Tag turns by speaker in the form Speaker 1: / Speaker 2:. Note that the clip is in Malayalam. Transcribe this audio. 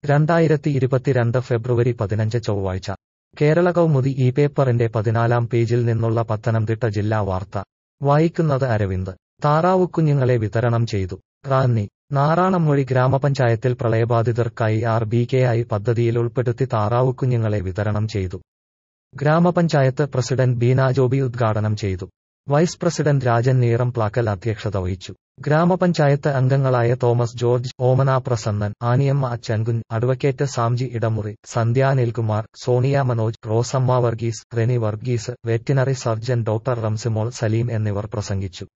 Speaker 1: രണ്ടായിരത്തി ഇരുപത്തിരണ്ട് ഫെബ്രുവരി പതിനഞ്ച് ചൊവ്വാഴ്ച കേരള കൗമുദി ഈ പേപ്പറിന്റെ പതിനാലാം പേജിൽ നിന്നുള്ള പത്തനംതിട്ട ജില്ലാ വാർത്ത വായിക്കുന്നത് അരവിന്ദ് താറാവുക്കുഞ്ഞുങ്ങളെ വിതരണം ചെയ്തു റാന്നി നാറാണംമൊഴി ഗ്രാമപഞ്ചായത്തിൽ പ്രളയബാധിതർക്കായി ആർ ബി കെ ഐ പദ്ധതിയിൽ ഉൾപ്പെടുത്തി താറാവുക്കുഞ്ഞുങ്ങളെ വിതരണം ചെയ്തു ഗ്രാമപഞ്ചായത്ത് പ്രസിഡന്റ് ബീന ജോബി ഉദ്ഘാടനം ചെയ്തു vice president Rajan Neerumplakkal അധ്യക്ഷത വഹിച്ചു ഗ്രാമപഞ്ചായത്ത് അംഗങ്ങളായ Thomas George Omana Prasannan Aniyamma Achankun advocate Samji Idamuri Sandhya Anilkumar Sonia Manoj Rosamma Varghese Reni Varghese veterinary surgeon doctor Ramsimol Salim എന്നിവർ പ്രസംഗിച്ചു